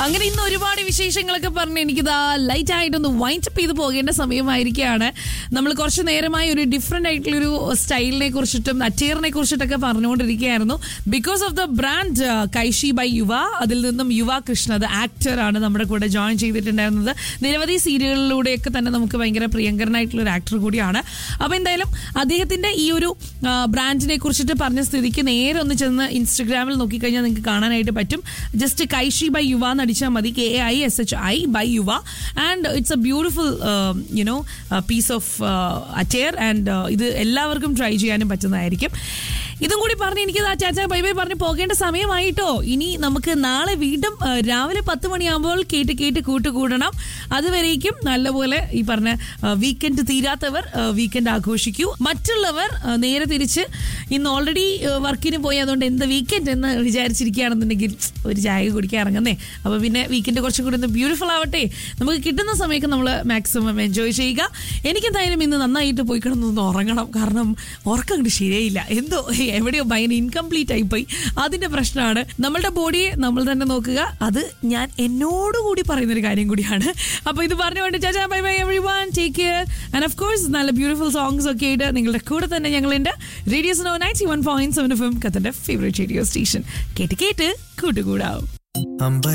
അങ്ങനെ ഇന്ന് ഒരുപാട് വിശേഷങ്ങളൊക്കെ പറഞ്ഞ് എനിക്കിതാ ലൈറ്റ് ആയിട്ടൊന്ന് വൈൻഡ് അപ്പ് ചെയ്ത് പോകേണ്ട സമയമായിരിക്കുകയാണ് നമ്മൾ കുറച്ച് നേരമായി ഒരു ഡിഫറെന്റ് ആയിട്ടുള്ളൊരു സ്റ്റൈലിനെ കുറിച്ചിട്ടും അറ്റയറിനെ കുറിച്ചിട്ടൊക്കെ പറഞ്ഞുകൊണ്ടിരിക്കുകയായിരുന്നു because of the brand Kaishi by Yuva അതിൽ നിന്നും യുവ കൃഷ്ണ അത് ആക്ടറാണ് നമ്മുടെ കൂടെ ജോയിൻ ചെയ്തിട്ടുണ്ടായിരുന്നത് നിരവധി സീരിയലിലൂടെയൊക്കെ തന്നെ നമുക്ക് ഭയങ്കര പ്രിയങ്കരനായിട്ടുള്ള ഒരു ആക്ടർ കൂടിയാണ് അപ്പോൾ എന്തായാലും അദ്ദേഹത്തിന്റെ ഈ ഒരു ആ, ബ്രാൻഡിനെ കുറിച്ചിട്ട് പറഞ്ഞ സ്ഥിതിക്ക് നേരെ ഒന്ന് ചെന്ന് ഇൻസ്റ്റഗ്രാമിൽ നോക്കിക്കഴിഞ്ഞാൽ നിങ്ങൾക്ക് കാണാനായിട്ട് പറ്റും ജസ്റ്റ് കൈഷി ബൈ യുവ എന്ന് അടിച്ചാൽ മതി K A I S H I by Yuva and it's a beautiful you know piece of attire and ഇത് എല്ലാവർക്കും ട്രൈ ചെയ്യാനും പറ്റുന്നതായിരിക്കും ഇതും കൂടി പറഞ്ഞ് എനിക്ക് ദാ ചാച്ചാ ബൈ ബൈ പറഞ്ഞ് പോകേണ്ട സമയമായിട്ടോ ഇനി നമുക്ക് നാളെ വീണ്ടും ആ, രാവിലെ പത്ത് മണിയാകുമ്പോൾ കേട്ട് കേട്ട് കൂട്ടുകൂടണം അതുവരേക്കും നല്ലപോലെ ഈ പറഞ്ഞ വീക്കെൻഡ് തീരാത്തവർ വീക്കെൻഡ് ആഘോഷിക്കൂ മറ്റുള്ളവർ ആ, നേരെ തിരിച്ച് ഇന്ന് ഓൾറെഡി വർക്കിന് പോയി അതുകൊണ്ട് എന്ത് വീക്കെൻഡ് എന്ന് വിചാരിച്ചിരിക്കുകയാണെന്നുണ്ടെങ്കിൽ ഒരു ചായ കുടിക്കാൻ ഇറങ്ങുന്നേ അപ്പോൾ പിന്നെ വീക്കെൻഡ് കുറച്ചും കൂടി ഒന്ന് ബ്യൂട്ടിഫുൾ ആവട്ടെ നമുക്ക് കിട്ടുന്ന സമയമൊക്കെ നമ്മൾ മാക്സിമം എൻജോയ് ചെയ്യുക എനിക്കെന്തായാലും ഇന്ന് നന്നായിട്ട് പോയി കിടന്നൊന്ന് ഉറങ്ങണം കാരണം ഉറക്കം അങ്ങോട്ട് ശരിയായില്ല എന്തോ എവിടെയോ ഭയങ്കര ഇൻകംപ്ലീറ്റ് ആയിപ്പോയി അതിന്റെ പ്രശ്നമാണ് നമ്മളുടെ ബോഡിയെ നമ്മൾ തന്നെ നോക്കുക അത് ഞാൻ എന്നോടുകൂടി പറയുന്നൊരു കാര്യം കൂടിയാണ് അപ്പോൾ ഇത് പറഞ്ഞുകൊണ്ട് ചാച്ചാ bye bye every one take care and of course നല്ല ബ്യൂട്ടിഫുൾ സോങ്സ് ഒക്കെ ആയിട്ട് നിങ്ങളുടെ കൂടെ തന്നെ ഞങ്ങളുണ്ട് radio Suno ninety one point seven F M കത്തന്റെ ഫേവറേറ്റ് റേഡിയോ സ്റ്റേഷൻ കേട്ട് കേട്ട് കൂട്ടുകൂടാവും അമ്പ